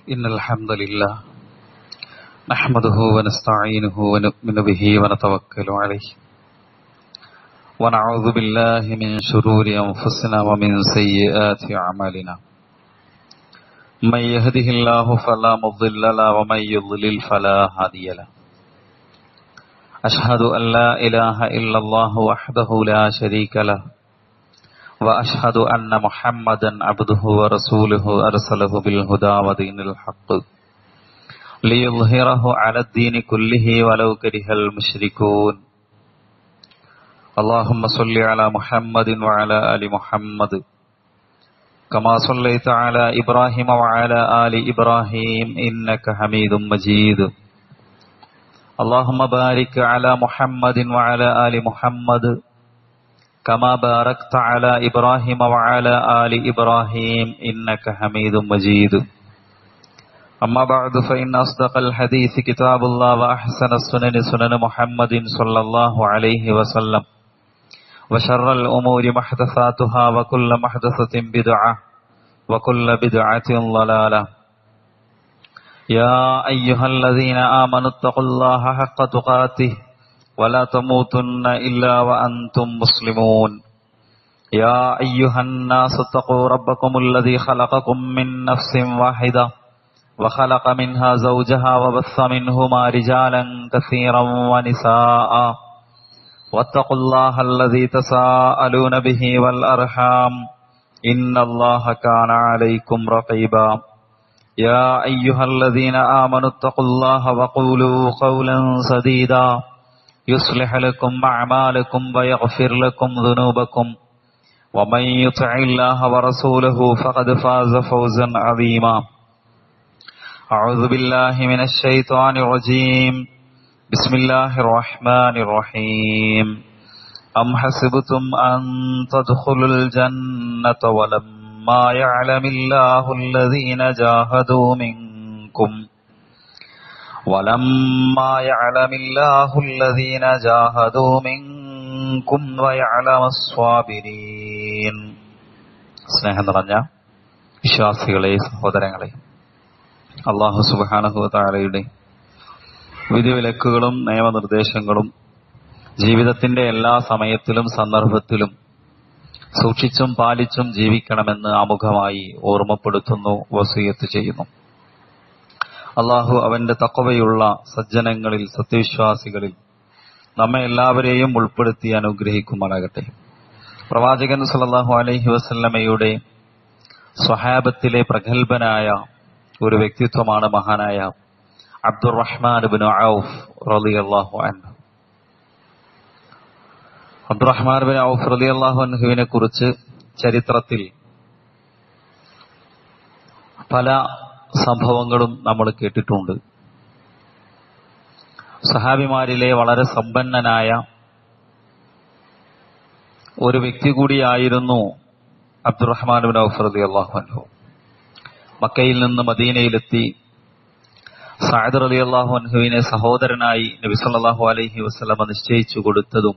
إن الحمد لله نحمده ونستعينه ونؤمن به ونتوكل عليه ونعوذ بالله من شرور أنفسنا ومن سيئات أعمالنا من يهده الله فلا مضل له ومن يضلل فلا هادي له أشهد أن لا إله إلا الله وحده لا شريك له وأشهد أن محمدا عبده ورسوله أرسله بالهدى ودين الحق ليظهره على الدين كله ولو كره المشركون اللهم صل على محمد وعلى آل محمد كما صليت على إبراهيم وعلى آل إبراهيم إنك حميد مجيد اللهم بارك على محمد وعلى آل محمد كما باركت على إبراهيم وعلى آل إبراهيم إنك حميد مجيد أما بعد فإن أصدق الحديث كتاب الله وأحسن السنن سنن محمد صلى الله عليه وسلم وشر الأمور محدثاتها وكل محدثة بدعة وكل بدعة ضلالة يا أيها الذين آمنوا اتقوا الله حق تقاته ولا تموتن إلا وأنتم مسلمون يا أيها الناس اتقوا ربكم الذي خلقكم من نفس واحدة وخلق منها زوجها وبث منهما رجالا كثيرا ونساء واتقوا الله الذي تساءلون به والأرحام إن الله كان عليكم رقيبا يا أيها الذين آمنوا اتقوا الله وقولوا قولا سديدا يصلح لكم أعمالكم ويغفر لكم ذنوبكم ومن يطع الله ورسوله فقد فاز فوزا عظيما أعوذ بالله من الشيطان الرجيم بسم الله الرحمن الرحيم أم حسبتم أن تدخلوا الجنة ولما يعلم الله الذين جاهدوا منكم ولما يعلم الله الذين جاهدوا منكم ويعلم الصابرين സ്നേഹം നിറഞ്ഞ വിശ്വാസികളെ സഹോദരങ്ങളെ അള്ളാഹു സുബാനഹുതാലയുടെ വിധിവിലക്കുകളും നിയമനിർദ്ദേശങ്ങളും ജീവിതത്തിന്റെ എല്ലാ സമയത്തിലും സന്ദർഭത്തിലും സൂക്ഷിച്ചും പാലിച്ചും ജീവിക്കണമെന്ന് ആമുഖമായി ഓർമ്മപ്പെടുത്തുന്നു വസൂയത്ത് ചെയ്യുന്നു അള്ളാഹു അവന്റെ തക്കവയുള്ള സജ്ജനങ്ങളിൽ സത്യവിശ്വാസികളിൽ നമ്മെ എല്ലാവരെയും ഉൾപ്പെടുത്തി അനുഗ്രഹിക്കുമാറാകട്ടെ പ്രവാചകൻ സല്ലാഹു അലൈഹി വസല്ലമയുടെ സ്വഹാബത്തിലെ പ്രഗത്ഭനായ ഒരു വ്യക്തിത്വമാണ് മഹാനായ അബ്ദുറഹ്മാൻ ബിൻ ഔഫ് റളിയല്ലാഹു അൻഹു അബ്ദുറഹ്മാൻ ബിൻ ഔഫ് റളിയല്ലാഹു അൻഹുവിനെ കുറിച്ച് ചരിത്രത്തിൽ പല സംഭവങ്ങളും നമ്മൾ കേട്ടിട്ടുണ്ട് സഹാബിമാരിലെ വളരെ സമ്പന്നനായ ഒരു വ്യക്തി കൂടിയായിരുന്നു അബ്ദുറഹ്മാൻ ബിൻ ഔഫ് റതി അള്ളാഹു അൻഹു മക്കയിൽ നിന്ന് മദീനയിലെത്തി സായദ് അലി അള്ളാഹു അൻഹുവിനെ സഹോദരനായി നബി സല്ലാഹു അലൈഹി വസ്ലമ നിശ്ചയിച്ചു കൊടുത്തതും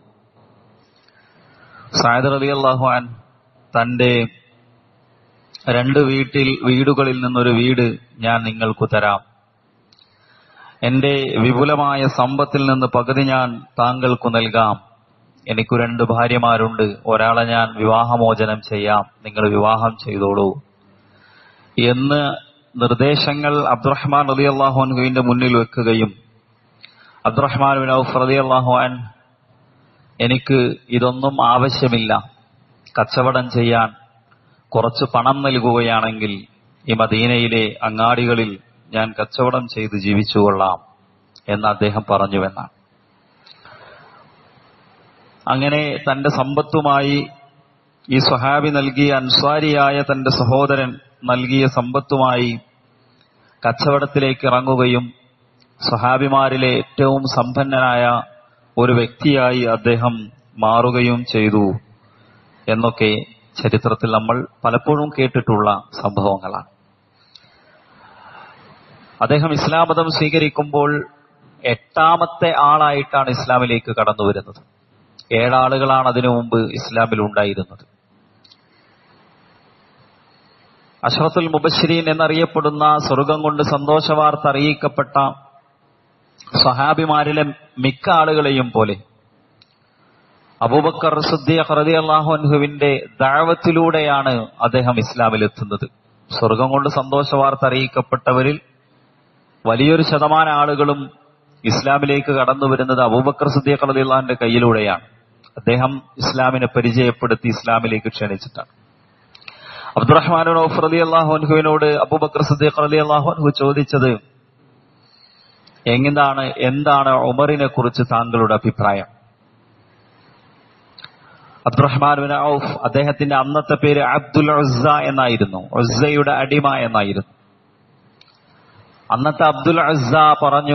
സായദ് അലി അള്ളാഹു അൻ തന്റെ രണ്ട് വീട്ടിൽ വീടുകളിൽ നിന്നൊരു വീട് ഞാൻ നിങ്ങൾക്ക് തരാം എന്റെ വിപുലമായ സമ്പത്തിൽ നിന്ന് പകുതി ഞാൻ താങ്കൾക്കു നൽകാം എനിക്കു രണ്ട് ഭാര്യമാരുണ്ട് ഒരാളെ ഞാൻ വിവാഹമോചനം ചെയ്യാം നിങ്ങൾ വിവാഹം ചെയ്തോളൂ എന്ന് നിർദ്ദേശങ്ങൾ അബ്ദുറഹ്മാൻ റതി അള്ളാഹുൻഹുവിന്റെ മുന്നിൽ വെക്കുകയും അബ്ദുറഹ്മാൻ ബിൻ ഔഫ് റതി അള്ളാഹുൻ എനിക്ക് ഇതൊന്നും ആവശ്യമില്ല കച്ചവടം ചെയ്യാൻ കുറച്ച് പണം നൽകുകയാണെങ്കിൽ ഈ മദീനയിലെ അങ്ങാടികളിൽ ഞാൻ കച്ചവടം ചെയ്ത് ജീവിച്ചുകൊള്ളാം എന്ന് അദ്ദേഹം പറഞ്ഞുവെന്നാണ് അങ്ങനെ തന്റെ സമ്പത്തുമായി ഈ സ്വഹാബി നൽകിയ അൻസാരിയായ തന്റെ സഹോദരൻ നൽകിയ സമ്പത്തുമായി കച്ചവടത്തിലേക്ക് ഇറങ്ങുകയും സ്വഹാബിമാരിലെ ഏറ്റവും സമ്പന്നനായ ഒരു വ്യക്തിയായി അദ്ദേഹം മാറുകയും ചെയ്തു എന്നൊക്കെ ചരിത്രത്തിൽ നമ്മൾ പലപ്പോഴും കേട്ടിട്ടുള്ള സംഭവങ്ങളാണ് അദ്ദേഹം ഇസ്ലാം മതം സ്വീകരിക്കുമ്പോൾ എട്ടാമത്തെ ആളായിട്ടാണ് ഇസ്ലാമിലേക്ക് കടന്നു വരുന്നത് ഏഴാളുകളാണ് അതിനു മുമ്പ് ഇസ്ലാമിൽ ഉണ്ടായിരുന്നത് അഷ്റത്തുൽ മുബശ്ശരീൻ എന്നറിയപ്പെടുന്ന സ്വർഗം കൊണ്ട് സന്തോഷവാർത്ത അറിയിക്കപ്പെട്ട സഹാബിമാരിലെ മിക്ക ആളുകളെയും പോലെ അബൂബക്കർ സുദ്ദീഖ് റതി അള്ളാഹുൻഹുവിന്റെ ദാവത്തിലൂടെയാണ് അദ്ദേഹം ഇസ്ലാമിലെത്തുന്നത് സ്വർഗം കൊണ്ട് സന്തോഷവാർത്ത അറിയിക്കപ്പെട്ടവരിൽ വലിയൊരു ശതമാനം ആളുകളും ഇസ്ലാമിലേക്ക് കടന്നു വരുന്നത് അബൂബക്കർ സുദ്ദീഖ് റതി അള്ളാഹിന്റെ കയ്യിലൂടെയാണ് അദ്ദേഹം ഇസ്ലാമിനെ പരിചയപ്പെടുത്തി ഇസ്ലാമിലേക്ക് ക്ഷണിച്ചിട്ടാണ് അബ്ദുറഹ്മാൻ ഔഫ് റലി അള്ളാഹുൻഹുവിനോട് അബൂബക്കർ സദ്ദീഖ് റലി അള്ളാഹുൻഹു ചോദിച്ചത് എങ്ങനെയാണ് എന്താണ് ഉമറിനെ കുറിച്ച് താങ്കളുടെ അഭിപ്രായം അബ്ദുറഹ്മാൻ ബിൻ ഔഫ് അദ്ദേഹത്തിന്റെ അന്നത്തെ പേര് അബ്ദുൽ ഉസ്സ എന്നായിരുന്നു ഉസ്സയുടെ അടിമ എന്നായിരുന്നു അന്നത്തെ അബ്ദുൽ ഉസ്സ പറഞ്ഞു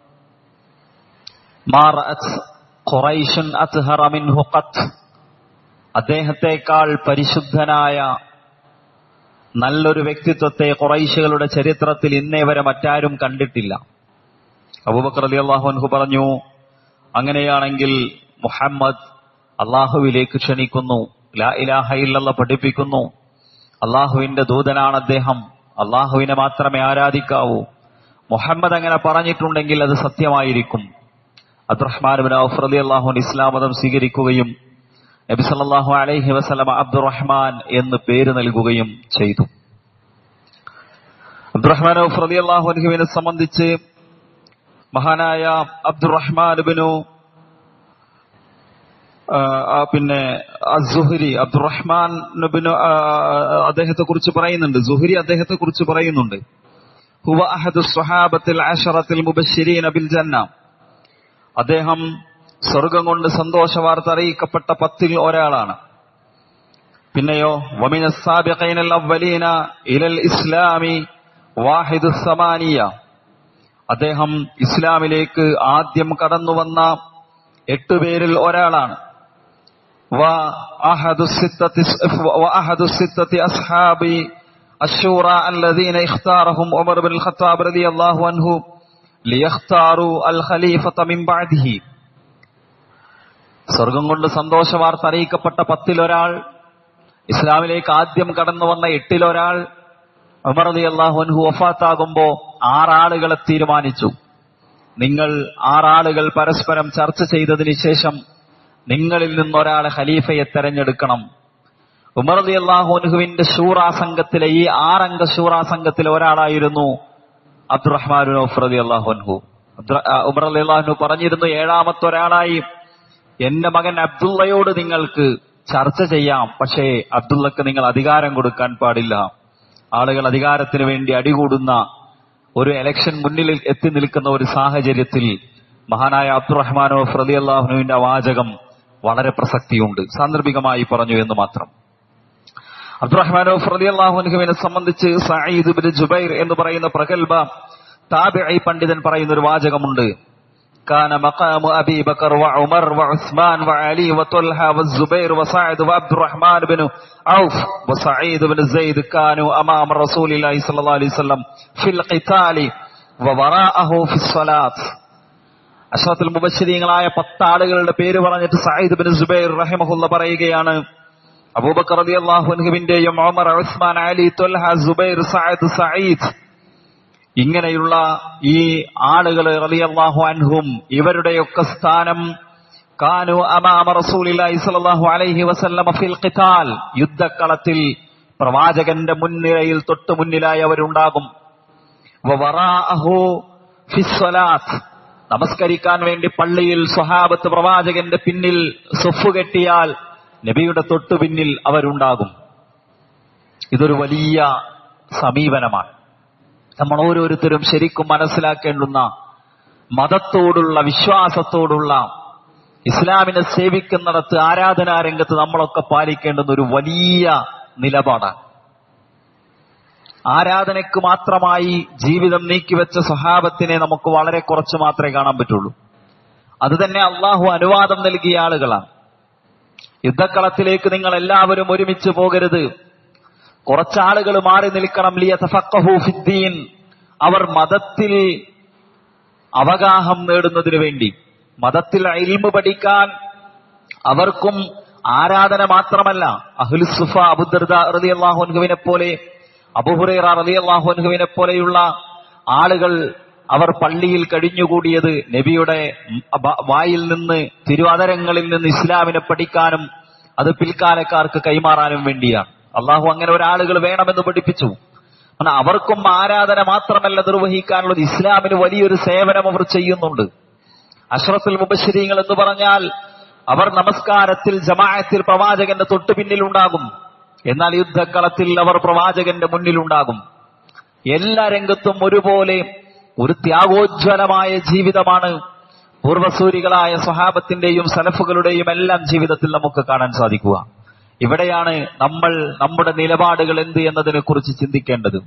ഖുറൈഷുൻ അത്ഹറ മിൻഹു ഖത്ത് അദ്ദേഹത്തെക്കാൾ പരിശുദ്ധനായ നല്ലൊരു വ്യക്തിത്വത്തെ കുറൈശികളുടെ ചരിത്രത്തിൽ ഇന്നേ വരെ മറ്റാരും കണ്ടിട്ടില്ല അബൂബക്കർ അലി അള്ളാഹുൻഹു പറഞ്ഞു അങ്ങനെയാണെങ്കിൽ മുഹമ്മദ് അള്ളാഹുവിലേക്ക് ക്ഷണിക്കുന്നു ലാ ഇലാഹ ഇല്ലല്ല പഠിപ്പിക്കുന്നു അള്ളാഹുവിന്റെ ദൂതനാണ് അദ്ദേഹം അള്ളാഹുവിനെ മാത്രമേ ആരാധിക്കാവൂ മുഹമ്മദ് അങ്ങനെ പറഞ്ഞിട്ടുണ്ടെങ്കിൽ അത് സത്യമായിരിക്കും അബ്ദുറഹ്മാൻ ബിൻ ഔഫ് റലി അള്ളാഹുൻ ഇസ്ലാം മതം സ്വീകരിക്കുകയും നബി സല്ലല്ലാഹു അലൈഹി വസല്ലമ അബ്ദുറഹ്മാൻ എന്ന് പേര് നൽകുകയും ചെയ്തു അബ്ദുറഹ്മാൻ ഔഫ് റലി അള്ളാഹുൻഹുവിനെ സംബന്ധിച്ച് മഹാനായ അബ്ദുറഹ്മാൻ ബിനു പിന്നെ അസുഹരി അബ്ദുറഹ്മാൻ ബിനു അദ്ദേഹത്തെ കുറിച്ച് പറയുന്നുണ്ട് സുഹരി അദ്ദേഹത്തെ കുറിച്ച് പറയുന്നുണ്ട് ഹുവ അഹദു സ്വഹാബത്തിൽ അഷറത്തിൽ മുബശ്ശിരീന ബിൽ ജന്ന അദ്ദേഹം സ്വർഗം കൊണ്ട് സന്തോഷ വാർത്ത അറിയിക്കപ്പെട്ട പത്തിൽ ഒരാളാണ് പിന്നെയോ വമിനീന ഇലൽ ഇസ്ലാമി വാഹിദു സമാനിയ അദ്ദേഹം ഇസ്ലാമിലേക്ക് ആദ്യം കടന്നു വന്ന എട്ടുപേരിൽ ഒരാളാണ് وأحد الستة أصحاب الشورى الذين اختارهم عمر بن الخطاب رضي الله عنه ليختاروا الخليفة من بعده സ്വർഗം കൊണ്ട് സന്തോഷ വാർത്ത അറിയിക്കപ്പെട്ട പത്തിലൊരാൾ ഇസ്ലാമിലേക്ക് ആദ്യം കടന്നു വന്ന എട്ടിലൊരാൾ ഉമർ അലി അള്ളാഹുൻഹു വഫാത്താകുമ്പോ ആറാളുകളെ തീരുമാനിച്ചു നിങ്ങൾ ആറാളുകൾ പരസ്പരം ചർച്ച ചെയ്തതിന് ശേഷം നിങ്ങളിൽ നിന്നൊരാളെ ഖലീഫയെ തെരഞ്ഞെടുക്കണം ഉമർ അലി അള്ളാഹുൻഹുവിന്റെ ഷൂറാ സംഘത്തിലെ ഈ ആറംഗ ഷൂറാ സംഘത്തിലെ ഒരാളായിരുന്നു അബ്ദുറഹ്മാൻ അലി അള്ളാഹുൻഹു ഉമർ അലി അള്ളാഹുനു പറഞ്ഞിരുന്നു ഏഴാമത്തെ ഒരാളായി എന്റെ മകൻ അബ്ദുള്ളയോട് നിങ്ങൾക്ക് ചർച്ച ചെയ്യാം പക്ഷേ അബ്ദുള്ളക്ക് നിങ്ങൾ അധികാരം കൊടുക്കാൻ പാടില്ല ആളുകൾ അധികാരത്തിന് വേണ്ടി അടികൂടുന്ന ഒരു എലക്ഷൻ മുന്നിൽ എത്തി നിൽക്കുന്ന ഒരു സാഹചര്യത്തിൽ മഹാനായ അബ്ദുറഹ്മാനോ ഫ്രദി അള്ളാഹുനുവിന്റെ വാചകം വളരെ പ്രസക്തിയുണ്ട് സാന്ദർഭികമായി പറഞ്ഞു എന്ന് മാത്രം അബ്ദുറഹ്മാനോ ഫ്രദി അള്ളാഹുനുവിനെ സംബന്ധിച്ച് സയ്യിദ് ബിൻ ജുബൈർ എന്ന് പറയുന്ന പ്രഗത്ഭ താബിഐ പണ്ഡിതൻ പറയുന്ന ഒരു വാചകമുണ്ട് كان مقام أبي بكر وعمر وعثمان وعلي وطلحة والزبير وسعد وعبد الرحمن بن عوف وسعيد بن زيد كانوا أمام رسول الله صلى الله عليه وسلم في القتال ووراءه في الصلاة അഷ്റത്തുൽ മുബശ്ശരീങ്ങളായ പത്താളുകളുടെ പേര് പറഞ്ഞിട്ട് സയ്യിദ് ബിൻ സുബൈർ റഹിമഹുല്ല പറയുകയാണ് അബൂബക്കർ റളിയല്ലാഹു അൻഹുവിന്റെയും Umar Usman Ali Talha Zubair Saad Saeed ഇങ്ങനെയുള്ള ഈ ആളുകൾ റളിയല്ലാഹു അൻഹും ഇവരുടെയൊക്കെ സ്ഥാനം കാനു അമാമ റസൂലില്ലാഹി സ്വല്ലല്ലാഹു അലൈഹി വസല്ലമ ഫിൽ ഖിതാൽ യുദ്ധക്കളത്തിൽ പ്രവാചകന്റെ മുൻനിരയിൽ തൊട്ടു മുന്നിലായി അവരുണ്ടാകും വവറാഅഹു ഫിസ്സലാത്ത് നമസ്കരിക്കാൻ വേണ്ടി പള്ളിയിൽ സ്വഹാബത്ത് പ്രവാചകന്റെ പിന്നിൽ സൊഫ് കെട്ടിയാൽ നബിയുടെ തൊട്ടു പിന്നിൽ അവരുണ്ടാകും ഇതൊരു വലിയ സമീപനമാണ് നമ്മൾ ഓരോരുത്തരും ശരിക്കും മനസ്സിലാക്കേണ്ടുന്ന മതത്തോടുള്ള വിശ്വാസത്തോടുള്ള ഇസ്ലാമിനെ സേവിക്കുന്നിടത്ത് ആരാധനാ രംഗത്ത് നമ്മളൊക്കെ പാലിക്കേണ്ടുന്ന ഒരു വലിയ നിലപാടാണ് ആരാധനയ്ക്ക് മാത്രമായി ജീവിതം നീക്കിവെച്ച സ്വഹാബത്തിനെ നമുക്ക് വളരെ കുറച്ച് മാത്രമേ കാണാൻ പറ്റുള്ളൂ അത് തന്നെ അള്ളാഹു അനുവാദം നൽകിയ ആളുകളാണ് യുദ്ധക്കളത്തിലേക്ക് നിങ്ങൾ എല്ലാവരും ഒരുമിച്ച് പോകരുത് കുറച്ചാളുകൾ മാറി നിൽക്കണം ലിയ തഫക്കഹു ഫിദ്ദീൻ അവർ മതത്തിൽ അവഗാഹം നേടുന്നതിനു വേണ്ടി മതത്തിൽ ഇൽമു പഠിക്കാൻ അവർക്കും ആരാധന മാത്രമല്ല അഹുൽ സുഫ അബുദർദ റളിയല്ലാഹുവിനെ പോലെ അബുഹുറൈറ റളിയല്ലാഹുവിനെ പോലെയുള്ള ആളുകൾ അവർ പള്ളിയിൽ കഴിഞ്ഞുകൂടിയത് നബിയുടെ ബ- വായിൽ നിന്ന് തിരുവതരങ്ങളിൽ നിന്ന് ഇസ്ലാമിനെ പഠിക്കാനും അത് പിൽക്കാലക്കാർക്ക് കൈമാറാനും വേണ്ടിയാണ് അള്ളാഹു അങ്ങനെ ഒരാളുകൾ വേണമെന്ന് പഠിപ്പിച്ചു കാരണം അവർക്കും ആരാധന മാത്രമല്ല നിർവഹിക്കാനുള്ളത് ഇസ്ലാമിന് വലിയൊരു സേവനം അവർ ചെയ്യുന്നുണ്ട് അഷ്റഫുൽ മുബശ്ശരീങ്ങൾ എന്ന് പറഞ്ഞാൽ അവർ നമസ്കാരത്തിൽ ജമാഅത്തിൽ പ്രവാചകന്റെ തൊട്ടു പിന്നിലുണ്ടാകും എന്നാൽ യുദ്ധക്കളത്തിൽ അവർ പ്രവാചകന്റെ മുന്നിലുണ്ടാകും എല്ലാ രംഗത്തും ഒരുപോലെ ഒരു ത്യാഗോജ്വലമായ ജീവിതമാണ് പൂർവസൂരികളായ സ്വഹാബത്തിന്റെയും സലഫുകളുടെയും എല്ലാം ജീവിതത്തിൽ നമുക്ക് കാണാൻ സാധിക്കുക ഇവിടെയാണ് നമ്മൾ നമ്മുടെ നിലപാടുകൾ എന്ത് എന്നതിനെ കുറിച്ച് ചിന്തിക്കേണ്ടത്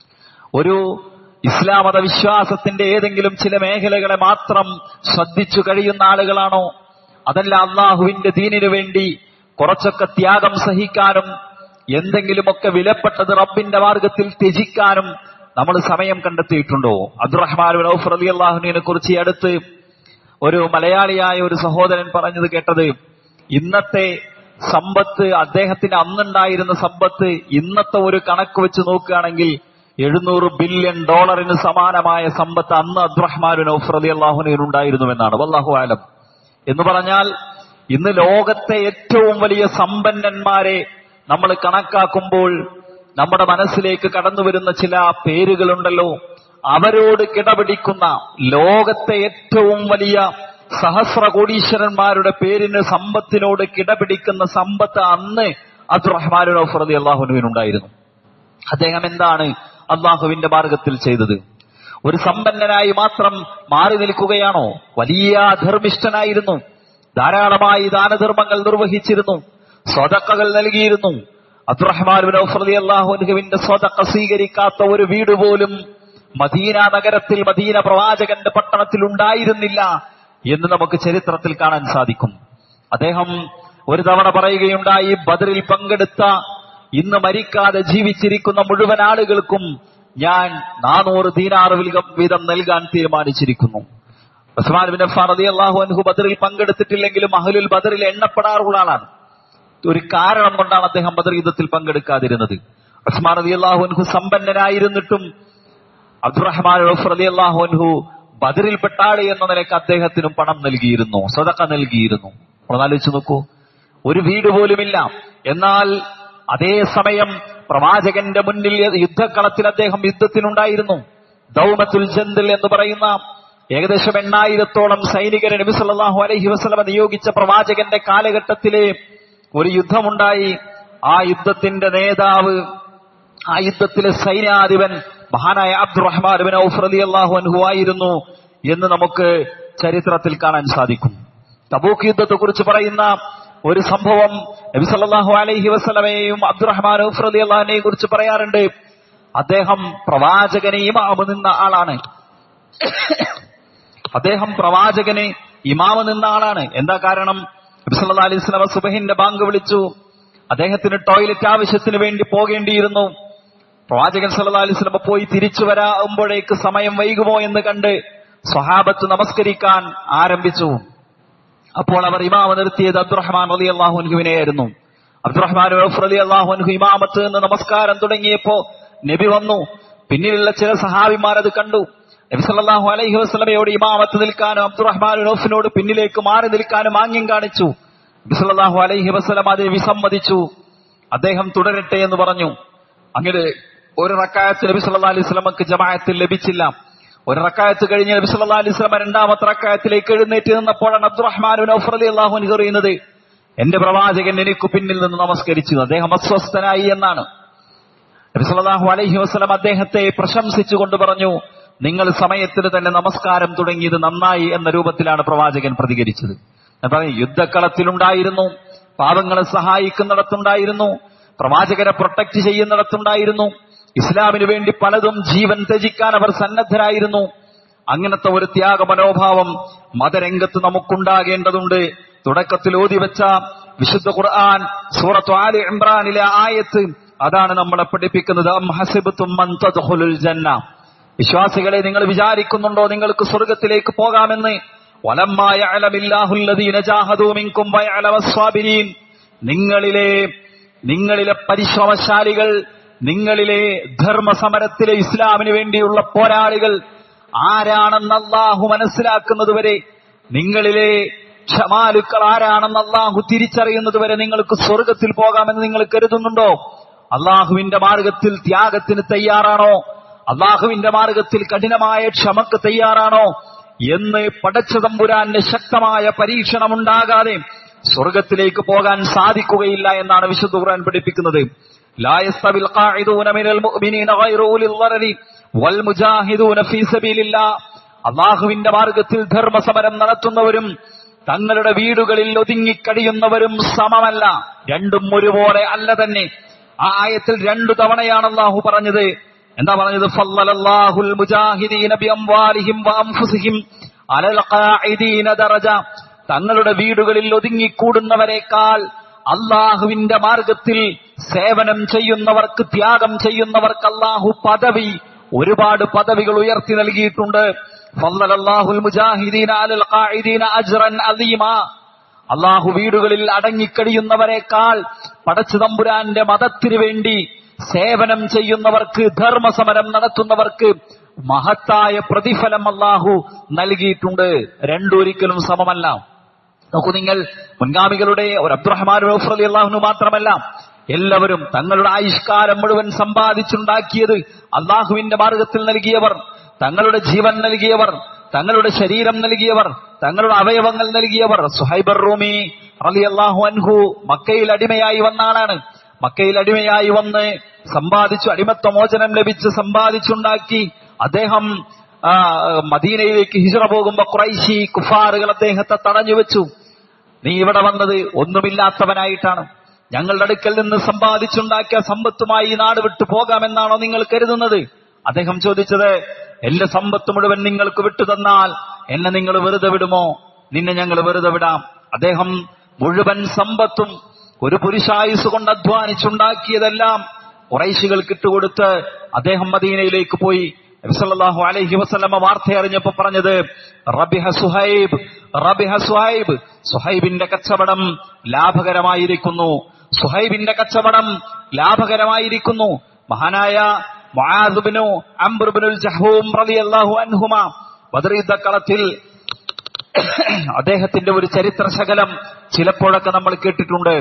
ഒരു ഇസ്ലാം മത വിശ്വാസത്തിന്റെ ഏതെങ്കിലും ചില മേഖലകളെ മാത്രം ശ്രദ്ധിച്ചു കഴിയുന്ന ആളുകളാണോ അതല്ല അള്ളാഹുവിന്റെ ദീനിനു വേണ്ടി കുറച്ചൊക്കെ ത്യാഗം സഹിക്കാനും എന്തെങ്കിലുമൊക്കെ വിലപ്പെട്ടത് റബ്ബിന്റെ മാർഗത്തിൽ ത്യജിക്കാനും നമ്മൾ സമയം കണ്ടെത്തിയിട്ടുണ്ടോ അബ്ദുറഹ്മാൻ ഔഫ് അലി അള്ളാഹുവിനെ കുറിച്ച് ഈ അടുത്ത് ഒരു മലയാളിയായ ഒരു സഹോദരൻ പറഞ്ഞത് കേട്ടത് ഇന്നത്തെ സമ്പത്ത് അദ്ദേഹത്തിന് അന്നുണ്ടായിരുന്ന സമ്പത്ത് ഇന്നത്തെ ഒരു കണക്ക് വെച്ച് നോക്കുകയാണെങ്കിൽ എഴുന്നൂറ് ബില്യൺ ഡോളറിന് സമാനമായ സമ്പത്ത് അന്ന് അബ്ദുറഹ്മാൻ ഔഫ് അലി അള്ളാഹുവിന് ഉണ്ടായിരുന്നുവെന്നാണ് വല്ലാഹു ആലം എന്ന് പറഞ്ഞാൽ ഇന്ന് ലോകത്തെ ഏറ്റവും വലിയ സമ്പന്നന്മാരെ നമ്മൾ കണക്കാക്കുമ്പോൾ നമ്മുടെ മനസ്സിലേക്ക് കടന്നു വരുന്ന ചില പേരുകളുണ്ടല്ലോ അവരോട് കിടപിടിക്കുന്ന ലോകത്തെ ഏറ്റവും വലിയ സഹസ്ര കോടീശ്വരന്മാരുടെ പേരിന് സമ്പത്തിനോട് കിടപിടിക്കുന്ന സമ്പത്ത് അന്ന് അബ്ദുറഹ്മാൻ ഔഫറദി അള്ളാഹുനുവിനുണ്ടായിരുന്നു അദ്ദേഹം എന്താണ് അള്ളാഹുവിന്റെ മാർഗത്തിൽ ചെയ്തത് ഒരു സമ്പന്നനായി മാത്രം മാറി നിൽക്കുകയാണോ വലിയ ധർമ്മിഷ്ഠനായിരുന്നു ധാരാളമായി ദാനധർമ്മങ്ങൾ നിർവഹിച്ചിരുന്നു സ്വതക്കകൾ നൽകിയിരുന്നു അബ്ദുറഹ്മാൻ ബിൻ ഔഫ് റളിയല്ലാഹു അൻഹുവിന്റെ സ്വതക്ക സ്വീകരിക്കാത്ത ഒരു വീട് പോലും മദീന നഗരത്തിൽ മദീന പ്രവാചകന്റെ പട്ടണത്തിൽ ഉണ്ടായിരുന്നില്ല എന്ന് നമുക്ക് ചരിത്രത്തിൽ കാണാൻ സാധിക്കും അദ്ദേഹം ഒരു തവണ പറയുകയുണ്ടായി ബദറിൽ പങ്കെടുത്ത ഇന്ന് മരിക്കാതെ ജീവിച്ചിരിക്കുന്ന മുഴുവൻ ആളുകൾക്കും ഞാൻ നാനൂറ് ദീനാറ് വിൽഗം- വീതം നൽകാൻ തീരുമാനിച്ചിരിക്കുന്നു ഉസ്മാൻ ബിൻ അഫ്ഫാൻ റളിയല്ലാഹു അൻഹു ബദറിൽ പങ്കെടുത്തിട്ടില്ലെങ്കിലും അഹ്ലുൽ ബദറിൽ എണ്ണപ്പെടാറുള്ള ആളാണ് ഒരു കാരണം കൊണ്ടാണ് അദ്ദേഹം ബദർ യുദ്ധത്തിൽ പങ്കെടുക്കാതിരുന്നത് ഉസ്മാൻ റളിയല്ലാഹു അൻഹു സമ്പന്നനായിരുന്നിട്ടും അബ്ദുറഹ്മാൻ ഔഫ് റളിയല്ലാഹു അൻഹു ബദറിൽപ്പെട്ട ആള് എന്ന നിലയ്ക്ക് അദ്ദേഹത്തിനും പണം നൽകിയിരുന്നു സ്വതക്ക നൽകിയിരുന്നു ഒന്ന് ആലോചിച്ച് നോക്കൂ ഒരു വീട് പോലുമില്ല എന്നാൽ അതേ സമയം പ്രവാചകന്റെ മുന്നിൽ യുദ്ധക്കളത്തിൽ അദ്ദേഹം യുദ്ധത്തിനുണ്ടായിരുന്നു ദൗമത്തുൽ ജന്ദിൽ എന്ന് പറയുന്ന ഏകദേശം എണ്ണായിരത്തോളം സൈനികരെ നബി സല്ലല്ലാഹു അലൈഹി വസല്ലമ നിയോഗിച്ച പ്രവാചകന്റെ കാലഘട്ടത്തിലെ ഒരു യുദ്ധമുണ്ടായി ആ യുദ്ധത്തിന്റെ നേതാവ് ആ യുദ്ധത്തിലെ സൈന്യാധിപൻ മഹാനായ അബ്ദുറഹ്മാൻ ബിൻ ഔഫ് റളിയല്ലാഹു അൻഹു ആയിരുന്നു എന്ന് നമുക്ക് ചരിത്രത്തിൽ കാണാൻ സാധിക്കും തബൂക്ക് യുദ്ധത്തെ കുറിച്ച് പറയുന്ന ഒരു സംഭവം നബി സല്ലല്ലാഹു അലൈഹി വസല്ലമയെയും അബ്ദുറഹ്മാൻ ഔഫ് റളിയല്ലാഹുവിനെയും കുറിച്ച് പറയാറുണ്ട് അദ്ദേഹം പ്രവാചകനെ ഇമാമ് നിന്ന ആളാണ് അദ്ദേഹം പ്രവാചകന് ഇമാമ് നിന്ന ആളാണ് എന്താ കാരണം നബി സല്ലല്ലാഹു അലൈഹി വസല്ലമ സുബഹിന്റെ ബാങ്ക് വിളിച്ചു അദ്ദേഹത്തിന് ടോയ്ലറ്റ് ആവശ്യത്തിന് വേണ്ടി പോകേണ്ടിയിരുന്നു പ്രവാചകൻ സല്ലല്ലാഹു അലൈഹി വസല്ലമ പോയി തിരിച്ചു വരാകുമ്പോഴേക്ക് സമയം വൈകുമോ എന്ന് കണ്ട് സ്വഹാബത്ത് നമസ്കരിക്കാൻ ആരംഭിച്ചു അപ്പോൾ അവർ ഇമാമ നിർത്തിയത് അബ്ദുറഹ്മാൻ റലി അള്ളാഹുൻഹുവിനെയായിരുന്നു അബ്ദുറഹ്മാൻ ഔഫ് റലി അള്ളാഹുൻഹു ഇമാമത്ത് നിന്ന് നമസ്കാരം തുടങ്ങിയപ്പോ നബി വന്നു പിന്നിലുള്ള ചില സഹാബിമാർ അത് കണ്ടു നബി സല്ലല്ലാഹു അലൈഹി വസല്ലമയോട് ഇമാമത്ത് നിൽക്കാനും അബ്ദുറഹ്മാൻ ഔഫിനോട് പിന്നിലേക്ക് മാറി നിൽക്കാനും ആംഗ്യം കാണിച്ചു നബി സല്ലല്ലാഹു അലൈഹി വസല്ലം അത് വിസമ്മതിച്ചു അദ്ദേഹം തുടരട്ടെ എന്ന് പറഞ്ഞു അങ്ങനെ ഒരു റക്കായത്ത് നബി സല്ലല്ലാഹു അലൈഹി വസല്ലമക്ക് ജമാഅത്തിൽ ലഭിച്ചില്ല ഒരു റക്കായത്ത് കഴിഞ്ഞ് നബി സല്ലല്ലാഹു അലൈഹി വസല്ലം രണ്ടാമത്തെ റക്കായത്തിലേക്ക് എഴുന്നേറ്റ് നിന്നപ്പോഴാണ് അബ്ദുറഹ്മാൻ ബിൻ ഔഫ് റളിയല്ലാഹു അൻഹു അറിയുന്നത് എന്റെ പ്രവാചകൻ എനിക്ക് പിന്നിൽ നിന്ന് നമസ്കരിച്ചു അദ്ദേഹം അസ്വസ്ഥനായി എന്നാണ് നബി സല്ലല്ലാഹു അലൈഹി വസല്ലം അദ്ദേഹത്തെ പ്രശംസിച്ചുകൊണ്ട് പറഞ്ഞു നിങ്ങൾ സമയത്തിന് തന്നെ നമസ്കാരം തുടങ്ങിയത് നന്നായി എന്ന രൂപത്തിലാണ് പ്രവാചകൻ പ്രതികരിച്ചത് ഞാൻ പറഞ്ഞു യുദ്ധക്കളത്തിലുണ്ടായിരുന്നു പാവങ്ങളെ സഹായിക്കുന്നിടത്തുണ്ടായിരുന്നു പ്രവാചകരെ പ്രൊട്ടക്ട് ചെയ്യുന്നിടത്തുണ്ടായിരുന്നു ഇസ്ലാമിന് വേണ്ടി പലതും ജീവൻ ത്യജിക്കാൻ അവർ സന്നദ്ധരായിരുന്നു അങ്ങനത്തെ ഒരു ത്യാഗ മനോഭാവം മതരംഗത്ത് നമുക്കുണ്ടാകേണ്ടതുണ്ട് തുടക്കത്തിൽ ഓതിവെച്ച വിശുദ്ധ ഖുർആൻ സൂറത്ത് ആലി ഇമ്രാനിലെ ആയത്ത് അതാണ് നമ്മളെ പഠിപ്പിക്കുന്നത് അം ഹസിബ്തും മൻ തദ്ഖുലുൽ ജന്ന വിശ്വാസികളെ നിങ്ങൾ വിചാരിക്കുന്നുണ്ടോ നിങ്ങൾക്ക് സ്വർഗത്തിലേക്ക് പോകാമെന്ന് വലമ്മായ അലമില്ലാഹുല്ലദീന ജാഹദൂ മിൻകും വയഅലമ സ്വാബിരീൻ നിങ്ങളിലെ നിങ്ങളിലെ പരിശ്രമശാലികൾ നിങ്ങളിലെ ധർമ്മസമരത്തിലെ ഇസ്ലാമിന് വേണ്ടിയുള്ള പോരാളികൾ ആരാണെന്ന് അള്ളാഹു മനസ്സിലാക്കുന്നതുവരെ നിങ്ങളിലെ ക്ഷമാലുക്കൾ ആരാണെന്ന് അള്ളാഹു തിരിച്ചറിയുന്നതുവരെ നിങ്ങൾക്ക് സ്വർഗത്തിൽ പോകാമെന്ന് നിങ്ങൾ കരുതുന്നുണ്ടോ അള്ളാഹുവിന്റെ മാർഗത്തിൽ ത്യാഗത്തിന് തയ്യാറാണോ അള്ളാഹുവിന്റെ മാർഗത്തിൽ കഠിനമായ ക്ഷമക്ക് തയ്യാറാണോ എന്ന് പടച്ചതമ്പുരാന്റെ ശക്തമായ പരീക്ഷണമുണ്ടാകാതെ സ്വർഗത്തിലേക്ക് പോകാൻ സാധിക്കുകയില്ല എന്നാണ് വിശുദ്ധ ഖുർആൻ പഠിപ്പിക്കുന്നത് لا يستوي القاعدون من المؤمنين غير أولي الضرر والمجاهدون في سبيل الله അള്ളാഹുവിന്റെ മാർഗത്തിൽ ധർമ്മസമരം നടത്തുന്നവരും തങ്ങളുടെ വീടുകളിൽ ഒതുങ്ങിക്കഴിയുന്നവരും സമമല്ല രണ്ടും ഒരുപോലെ അല്ല തന്നെ ആ ആയത്തിൽ രണ്ടു തവണയാണ് അള്ളാഹു പറഞ്ഞത് എന്താ പറഞ്ഞത് ഫല്ലല്ലാഹുൽ മുജാഹിദീന ബിഅംവാലിഹിം വഅൻഫുസിഹിം അലൽ ഖാഇദീന ദറജ തങ്ങളുടെ വീടുകളിൽ ഒതുങ്ങിക്കൂടുന്നവരെക്കാൾ അള്ളാഹുവിന്റെ മാർഗത്തിൽ സേവനം ചെയ്യുന്നവർക്ക് ത്യാഗം ചെയ്യുന്നവർക്ക് അള്ളാഹു പദവി ഒരുപാട് പദവികൾ ഉയർത്തി നൽകിയിട്ടുണ്ട് ഫല്ലല്ലാഹുൽ മുജാഹിദീന അലൽ ഖാഇദീന അജ്റൻ അദീമ അള്ളാഹു വീടുകളിൽ അടങ്ങിക്കഴിയുന്നവരെക്കാൾ പടച്ചു തമ്പുരാന്റെ മതത്തിനു വേണ്ടി സേവനം ചെയ്യുന്നവർക്ക് ധർമ്മസമരം നടത്തുന്നവർക്ക് മഹത്തായ പ്രതിഫലം അള്ളാഹു നൽകിയിട്ടുണ്ട് രണ്ടൊരിക്കലും സമമല്ല നോക്കൂ നിങ്ങൾ മുൻഗാമികളുടെ ഒരു അബ്ദുറഹ്മാൻ റൌഫ് അലി അള്ളാഹുനു മാത്രമല്ല എല്ലാവരും തങ്ങളുടെ ആയുഷ്കാലം മുഴുവൻ സമ്പാദിച്ചുണ്ടാക്കിയത് അള്ളാഹുവിന്റെ മാർഗത്തിൽ നൽകിയവർ തങ്ങളുടെ ജീവൻ നൽകിയവർ തങ്ങളുടെ ശരീരം നൽകിയവർ തങ്ങളുടെ അവയവങ്ങൾ നൽകിയവർ സുഹൈബർ റൂമി അലി അള്ളാഹു അൻഹു മക്കയിൽ അടിമയായി വന്ന ആളാണ് മക്കയിൽ അടിമയായി വന്ന് സമ്പാദിച്ചു അടിമത്വ മോചനം ലഭിച്ച് സമ്പാദിച്ചുണ്ടാക്കി അദ്ദേഹം ആ, മദീനയിലേക്ക് ഹിജറ പോകുമ്പോ കുറൈശി കുഫാറുകൾ അദ്ദേഹത്തെ തടഞ്ഞു വെച്ചു നീ ഇവിടെ വന്നത് ഒന്നുമില്ലാത്തവനായിട്ടാണ് ഞങ്ങളുടെ അടുക്കൽ നിന്ന് സമ്പാദിച്ചുണ്ടാക്കിയ സമ്പത്തുമായി ഈ നാട് വിട്ടു പോകാമെന്നാണോ നിങ്ങൾ കരുതുന്നത് അദ്ദേഹം ചോദിച്ചത് എന്റെ സമ്പത്ത് മുഴുവൻ നിങ്ങൾക്ക് വിട്ടു തന്നാൽ എന്നെ നിങ്ങൾ വെറുതെ വിടുമോ നിന്നെ ഞങ്ങൾ വെറുതെ വിടാം അദ്ദേഹം മുഴുവൻ സമ്പത്തും ഒരു പുരുഷായുസ് കൊണ്ട് അധ്വാനിച്ചുണ്ടാക്കിയതെല്ലാം കുറൈശികൾക്ക് ഇട്ടുകൊടുത്ത് അദ്ദേഹം മദീനയിലേക്ക് പോയി നബിസല്ലാഹു അലൈഹി വസല്ലമ വാർത്ത അറിഞ്ഞപ്പോ പറഞ്ഞത് റബിഹ സുഹൈബ് റബിഹ സുഹൈബ് സുഹൈബിന്റെ കച്ചവടം ലാഭകരമായിരിക്കുന്നു സുഹൈബിന്റെ കച്ചവടം ലാഭകരമായിരിക്കുന്നു മഹാനായ മുആദുബ്നു അംബ്രുബ്നുൽ ജഹൂം റളിയല്ലാഹു അൻഹുമ ബദർ യുദ്ധക്കളത്തിൽ അദ്ദേഹത്തിന്റെ ഒരു ചരിത്ര ശകലം ചിലപ്പോഴൊക്കെ നമ്മൾ കേട്ടിട്ടുണ്ട്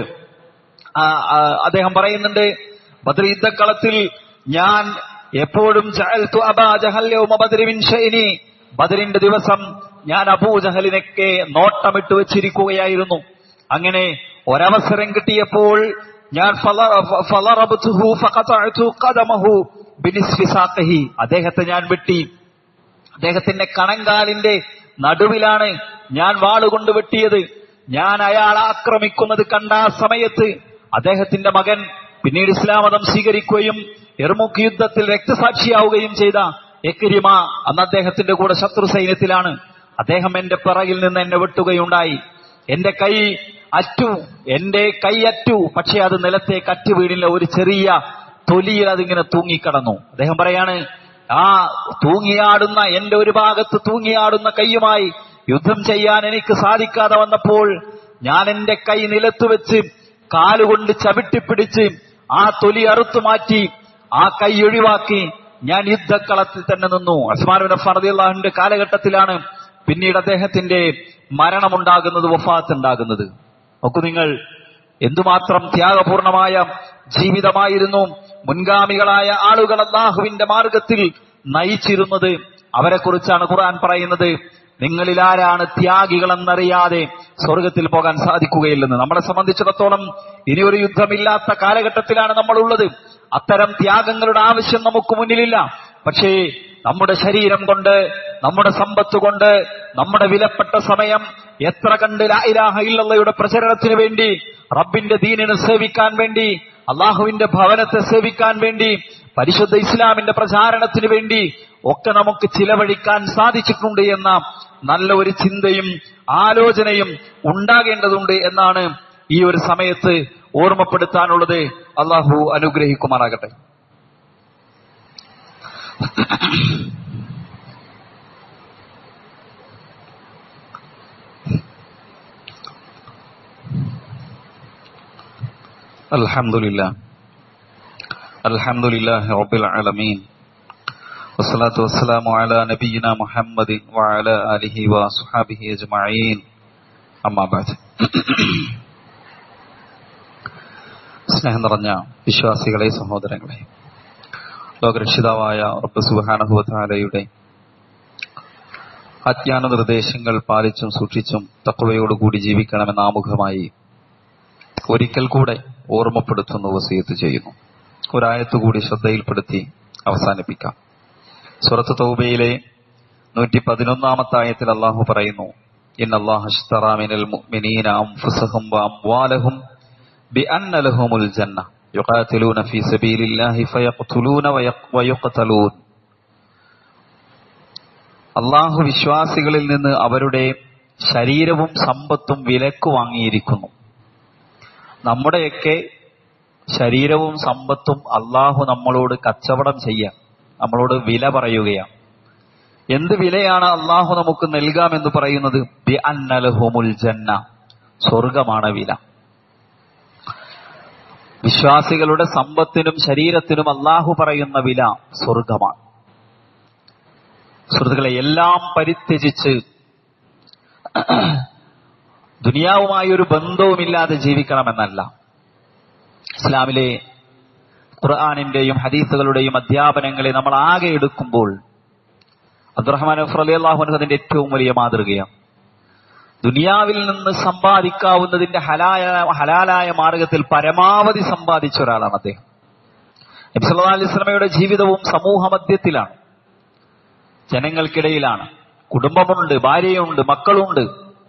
ആ, ആ, അദ്ദേഹം പറയുന്നുണ്ട് ബദർ യുദ്ധക്കളത്തിൽ ഞാൻ എപ്പോഴും ജഅൽതു അബാ ജഹൽ യൗമ ബദ്രി മിൻ ഷൈനി ബദറിന്റെ ദിവസം ഞാൻ അബൂജഹലിനൊക്കെ നോട്ടമിട്ട് വെച്ചിരിക്കുകയായിരുന്നു അങ്ങനെ ഒരവസരം കിട്ടിയപ്പോൾ ഞാൻ ഫല- ഫ- ഫലറബ്തുഹു ഫഖതഅതു ഖദമഹു ബിനിസ്ഫി സാഖിഹി അദ്ദേഹത്തെ ഞാൻ വെട്ടി അദ്ദേഹത്തിന്റെ കണങ്കാലിന്റെ നടുവിലാണ് ഞാൻ വാളുകൊണ്ട് വെട്ടിയത് ഞാൻ അയാൾ ആക്രമിക്കുന്നത് കണ്ട ആ സമയത്ത് അദ്ദേഹത്തിന്റെ മകൻ പിന്നീട് ഇസ്ലാം മതം സ്വീകരിക്കുകയും എർമുഖ് യുദ്ധത്തിൽ രക്തസാക്ഷിയാവുകയും ചെയ്ത എക്കരിമ അന്ന് അദ്ദേഹത്തിന്റെ കൂടെ ശത്രു സൈന്യത്തിലാണ് അദ്ദേഹം എന്റെ പിറകിൽ നിന്ന് എന്നെ വെട്ടുകയുണ്ടായി എന്റെ കൈ അറ്റു എന്റെ കൈ അറ്റു പക്ഷെ അത് നിലത്തേക്ക് അറ്റു വീണില്ല ഒരു ചെറിയ തൊലിയിൽ അതിങ്ങനെ തൂങ്ങിക്കടന്നു അദ്ദേഹം പറയാണ് ആ തൂങ്ങിയാടുന്ന എന്റെ ഒരു ഭാഗത്ത് തൂങ്ങിയാടുന്ന കൈയുമായി യുദ്ധം ചെയ്യാൻ എനിക്ക് സാധിക്കാതെ വന്നപ്പോൾ ഞാൻ എന്റെ കൈ നിലത്ത് വെച്ച് കാലുകൊണ്ട് ചവിട്ടിപ്പിടിച്ച് ആ തൊലി അറുത്തു മാറ്റി ആ കൈ ഒഴിവാക്കി ഞാൻ യുദ്ധക്കളത്തിൽ തന്നെ നിന്നു അസ്മാനുബിൻ ഫർദിള്ളാഹിന്റെ കാലഘട്ടത്തിലാണ് പിന്നീട് അദ്ദേഹത്തിന്റെ മരണമുണ്ടാകുന്നത് വഫാത്ത് ഉണ്ടാകുന്നത് നോക്കൂ നിങ്ങൾ എന്തുമാത്രം ത്യാഗപൂർണമായ ജീവിതമായിരുന്നു മുൻഗാമികളായ ആളുകൾ അള്ളാഹുവിന്റെ മാർഗത്തിൽ നയിച്ചിരുന്നത് അവരെക്കുറിച്ചാണ് ഖുർആൻ പറയുന്നത് നിങ്ങളിൽ ആരാണ് ത്യാഗികളെന്നറിയാതെ സ്വർഗത്തിൽ പോകാൻ സാധിക്കുകയില്ലെന്ന് നമ്മളെ സംബന്ധിച്ചിടത്തോളം ഇനി ഒരു യുദ്ധമില്ലാത്ത കാലഘട്ടത്തിലാണ് നമ്മൾ ഉള്ളത് അത്തരം ത്യാഗങ്ങളുടെ ആവശ്യം നമുക്ക് മുന്നിലില്ല പക്ഷേ നമ്മുടെ ശരീരം കൊണ്ട് നമ്മുടെ സമ്പത്ത് കൊണ്ട് നമ്മുടെ വിലപ്പെട്ട സമയം എത്ര കണ്ട് ലാ ഇലാഹ ഇല്ലല്ലയുടെ പ്രചരണത്തിന് വേണ്ടി റബ്ബിന്റെ ദീനിനെ സേവിക്കാൻ വേണ്ടി അള്ളാഹുവിന്റെ ഭവനത്തെ സേവിക്കാൻ വേണ്ടി പരിശുദ്ധ ഇസ്ലാമിന്റെ പ്രചാരണത്തിന് വേണ്ടി ഒക്കെ നമുക്ക് ചിലവഴിക്കാൻ സാധിച്ചിട്ടുണ്ട് എന്ന നല്ല ഒരു ചിന്തയും ആലോചനയും ഉണ്ടാകേണ്ടതുണ്ട് എന്നാണ് ഈ ഒരു സമയത്ത് ഓർമ്മപ്പെടുത്താനുള്ളത് അള്ളാഹു അനുഗ്രഹിക്കുമാറാകട്ടെ الحمد لله الحمد لله رب العالمين والصلاة والسلام على نبينا محمد وعلى آله وصحابه أجمعين أما بعد സ്നേഹം നിറഞ്ഞ വിശ്വാസികളെ സഹോദരങ്ങളെ ലോകരക്ഷിതാവായ റബ്ബ് സുബാനഹുവലയുടെ അജ്ഞാന നിർദ്ദേശങ്ങൾ പാലിച്ചും സൂക്ഷിച്ചും തക്കവയോടുകൂടി ജീവിക്കണമെന്ന ആമുഖമായി ഒരിക്കൽ കൂടെ ഓർമ്മപ്പെടുത്തുന്നു വസീയത്ത് ചെയ്യുന്നു ഒരായത്തുകൂടി ശ്രദ്ധയിൽപ്പെടുത്തി അവസാനിപ്പിക്കാം സുറത്ത് തൗബയിലെ നൂറ്റി പതിനൊന്നാമത്തെ ആയത്തിൽ അള്ളാഹു പറയുന്നു ഇൻ അള്ളാഹുമിനൽ മുഅ്മിനീന അൻഫുസഹും വഅംവാലഹും بأن لهم الجنة يقاتلون في سبيل الله فيقتلون ويقتلون അള്ളാഹു വിശ്വാസികളിൽ നിന്ന് അവരുടെ ശരീരവും സമ്പത്തും വിലക്ക് വാങ്ങിയിരിക്കുന്നു നമ്മുടെയൊക്കെ ശരീരവും സമ്പത്തും അള്ളാഹു നമ്മളോട് കച്ചവടം ചെയ്യാം നമ്മളോട് വില പറയുകയാണ് എന്ത് വിലയാണ് അള്ളാഹു നമുക്ക് നൽകാമെന്ന് പറയുന്നത് ബി അന്നലഹുമുൽ ജന്ന സ്വർഗമാണ് വില വിശ്വാസികളുടെ സമ്പത്തിനും ശരീരത്തിനും അള്ളാഹു പറയുന്ന വില സ്വർഗമാണ് സുഹൃത്തുക്കളെ എല്ലാം പരിത്യജിച്ച് ദുനിയാവുമായി ഒരു ബന്ധവുമില്ലാതെ ജീവിക്കണമെന്നല്ല ഇസ്ലാമിലെ ഖുർആാനിന്റെയും ഹദീസുകളുടെയും അധ്യാപനങ്ങളെ നമ്മൾ ആകെ എടുക്കുമ്പോൾ അബ്ദുറഹ്മാൻ അലി അള്ളാഹു അതിന്റെ ഏറ്റവും വലിയ മാതൃകയാണ് ദുനിയാവിൽ നിന്ന് സമ്പാദിക്കാവുന്നതിന്റെ ഹലായ ഹലാലായ മാർഗത്തിൽ പരമാവധി സമ്പാദിച്ച ഒരാളാണ് അദ്ദേഹം നബിസല്ലാ അലിസ്ലമയുടെ ജീവിതവും സമൂഹ മധ്യത്തിലാണ് ജനങ്ങൾക്കിടയിലാണ് കുടുംബമുണ്ട് ഭാര്യയുണ്ട് മക്കളുണ്ട്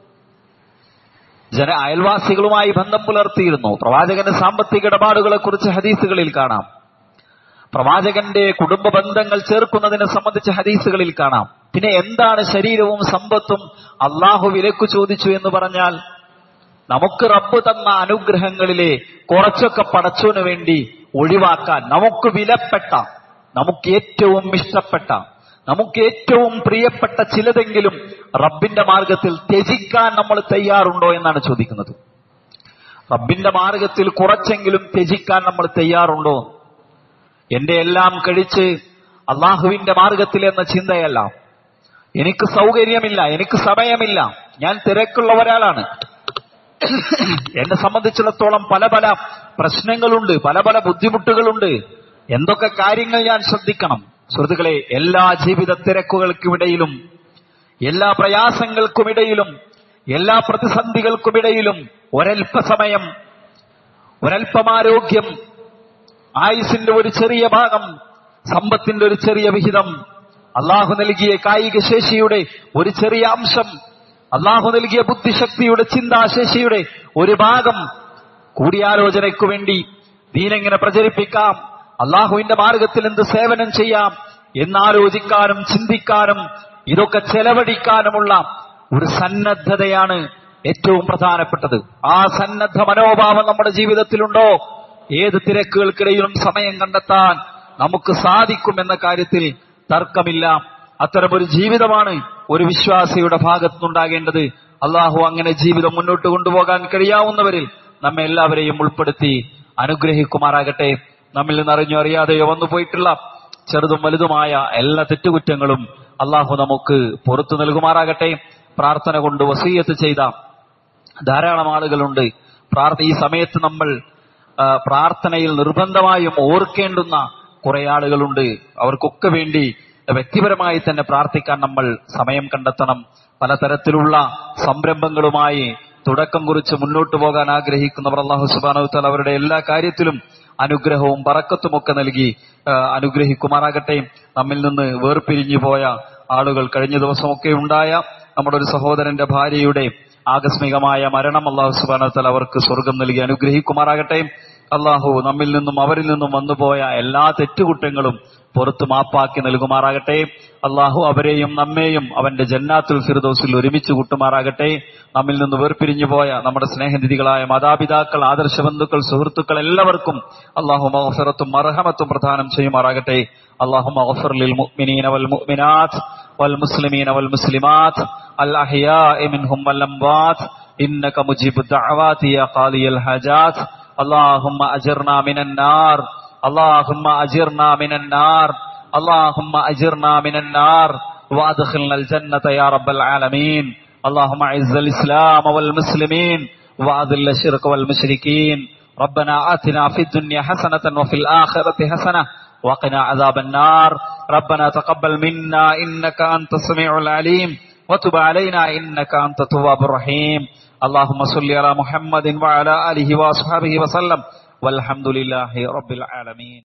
ജന അയൽവാസികളുമായി ബന്ധം പുലർത്തിയിരുന്നു പ്രവാചകന്റെ സാമ്പത്തിക ഇടപാടുകളെ കുറിച്ച് ഹദീസുകളിൽ കാണാം പ്രവാചകന്റെ കുടുംബ ബന്ധങ്ങൾ ചേർക്കുന്നതിനെ സംബന്ധിച്ച് ഹദീസുകളിൽ കാണാം പിന്നെ എന്താണ് ശരീരവും സമ്പത്തും അള്ളാഹു വിലക്കു ചോദിച്ചു എന്ന് പറഞ്ഞാൽ നമുക്ക് റബ്ബ് തന്ന അനുഗ്രഹങ്ങളിലെ കുറച്ചൊക്കെ പടച്ചോന് വേണ്ടി ഒഴിവാക്കാൻ നമുക്ക് വിലപ്പെട്ട നമുക്ക് ഏറ്റവും ഇഷ്ടപ്പെട്ട നമുക്ക് ഏറ്റവും പ്രിയപ്പെട്ട ചിലതെങ്കിലും റബ്ബിന്റെ മാർഗത്തിൽ ത്യജിക്കാൻ നമ്മൾ തയ്യാറുണ്ടോ എന്നാണ് ചോദിക്കുന്നത് റബ്ബിന്റെ മാർഗത്തിൽ കുറച്ചെങ്കിലും ത്യജിക്കാൻ നമ്മൾ തയ്യാറുണ്ടോ എന്റെ എല്ലാം കഴിച്ച് അള്ളാഹുവിന്റെ മാർഗത്തിൽ എന്ന ചിന്തയല്ല എനിക്ക് സൗകര്യമില്ല എനിക്ക് സമയമില്ല ഞാൻ തിരക്കുള്ള ഒരാളാണ് എന്നെ സംബന്ധിച്ചിടത്തോളം പല പല പ്രശ്നങ്ങളുണ്ട് പല പല ബുദ്ധിമുട്ടുകളുണ്ട് എന്തൊക്കെ കാര്യങ്ങൾ ഞാൻ ശ്രദ്ധിക്കണം സുഹൃത്തുക്കളെ എല്ലാ ജീവിത തിരക്കുകൾക്കുമിടയിലും എല്ലാ പ്രയാസങ്ങൾക്കുമിടയിലും എല്ലാ പ്രതിസന്ധികൾക്കുമിടയിലും ഒരൽപ്പസമയം ഒരൽപ്പമാരോഗ്യം ആയുസിന്റെ ഒരു ചെറിയ ഭാഗം സമ്പത്തിന്റെ ഒരു ചെറിയ വിഹിതം അള്ളാഹു നൽകിയ കായിക ശേഷിയുടെ ഒരു ചെറിയ അംശം അള്ളാഹു നൽകിയ ബുദ്ധിശക്തിയുടെ ചിന്താശേഷിയുടെ ഒരു ഭാഗം കൂടിയാലോചനയ്ക്കു വേണ്ടി ദീനെങ്ങനെ പ്രചരിപ്പിക്കാം അള്ളാഹുവിന്റെ മാർഗത്തിൽ എന്ത് സേവനം ചെയ്യാം എന്നാലോചിക്കാനും ചിന്തിക്കാനും ഇതൊക്കെ ചെലവഴിക്കാനുമുള്ള ഒരു സന്നദ്ധതയാണ് ഏറ്റവും പ്രധാനപ്പെട്ടത് ആ സന്നദ്ധ മനോഭാവം നമ്മുടെ ജീവിതത്തിലുണ്ടോ ഏത് തിരക്കുകൾക്കിടയിലും സമയം കണ്ടെത്താൻ നമുക്ക് സാധിക്കുമെന്ന കാര്യത്തിൽ തർക്കമില്ല അത്തരമൊരു ജീവിതമാണ് ഒരു വിശ്വാസിയുടെ ഭാഗത്തുനിന്നുണ്ടാകേണ്ടത് അള്ളാഹു അങ്ങനെ ജീവിതം മുന്നോട്ട് കൊണ്ടുപോകാൻ കഴിയാവുന്നവരിൽ നമ്മെ എല്ലാവരെയും ഉൾപ്പെടുത്തി അനുഗ്രഹിക്കുമാറാകട്ടെ നമ്മിൽ നിന്ന് അറിഞ്ഞോ അറിയാതെയോ വന്നു പോയിട്ടുള്ള ചെറുതും വലുതുമായ എല്ലാ തെറ്റുകുറ്റങ്ങളും അള്ളാഹു നമുക്ക് പുറത്തു നൽകുമാറാകട്ടെ പ്രാർത്ഥന കൊണ്ട് വസീയത്ത് ചെയ്ത ധാരാളം ആളുകളുണ്ട് പ്രാർത്ഥ ഈ സമയത്ത് നമ്മൾ പ്രാർത്ഥനയിൽ നിർബന്ധമായും ഓർക്കേണ്ടുന്ന കുറെ ആളുകളുണ്ട് അവർക്കൊക്കെ വേണ്ടി വ്യക്തിപരമായി തന്നെ പ്രാർത്ഥിക്കാൻ നമ്മൾ സമയം കണ്ടെത്തണം പലതരത്തിലുള്ള സംരംഭങ്ങളുമായി തുടക്കം കുറിച്ച് മുന്നോട്ട് പോകാൻ ആഗ്രഹിക്കുന്നവർ അള്ളാഹു സുബാനവുത്താൽ അവരുടെ എല്ലാ കാര്യത്തിലും അനുഗ്രഹവും പറക്കത്തും ഒക്കെ നൽകി അനുഗ്രഹിക്കുമാറാകട്ടെ നമ്മിൽ നിന്ന് വേർപിരിഞ്ഞു പോയ ആളുകൾ കഴിഞ്ഞ ദിവസമൊക്കെ ഉണ്ടായ നമ്മുടെ ഒരു സഹോദരന്റെ ഭാര്യയുടെ ആകസ്മികമായ മരണം അള്ളാഹു സുബാനത്താൽ അവർക്ക് സ്വർഗം നൽകി അനുഗ്രഹിക്കുമാറാകട്ടെ അള്ളാഹു നമ്മിൽ നിന്നും അവരിൽ നിന്നും വന്നുപോയ എല്ലാ തെറ്റുകുറ്റങ്ങളും പുറത്തു മാപ്പാക്കി നൽകുമാറാകട്ടെ അള്ളാഹു അവരെയും നമ്മെയും അവന്റെ ജന്നാത്തുൽ ഫിർദോസിൽ ഒരുമിച്ച് കൂട്ടുമാറാകട്ടെ നമ്മിൽ നിന്ന് വേർപിരിഞ്ഞു പോയ നമ്മുടെ സ്നേഹനിധികളായ മാതാപിതാക്കൾ ആദർശബന്ധുക്കൾ സുഹൃത്തുക്കൾ എല്ലാവർക്കും അള്ളാഹു മഹഫിറത്തും മർഹമത്തും പ്രദാനം ചെയ്യുമാറാകട്ടെ അള്ളാഹു മഹഫിർ ലിൽ മുഅ്മിനീന വൽ മുഅ്മിനാത്ത് വൽ മുസ്ലിമീന വൽ മുസ്ലിമാത്ത് അൽ അഹ്യാഇ മിൻഹും വൽ അംവാത്ത് إنك مجيب الدعوات يا قاضي الحاجات اللهم أجرنا من النار اللهم أجرنا من النار اللهم أجرنا من النار وأدخلنا الجنة يا رب العالمين اللهم أعز الإسلام والمسلمين وأذل الشرك والمشركين ربنا آتنا في الدنيا حسنة وفي الآخرة حسنة وقنا عذاب النار ربنا تقبل منا إنك أنت السميع العليم وتب علينا إنك أنت التواب الرحيم اللهم صل على محمد وعلى آله وأصحابه وسلم والحمد لله رب العالمين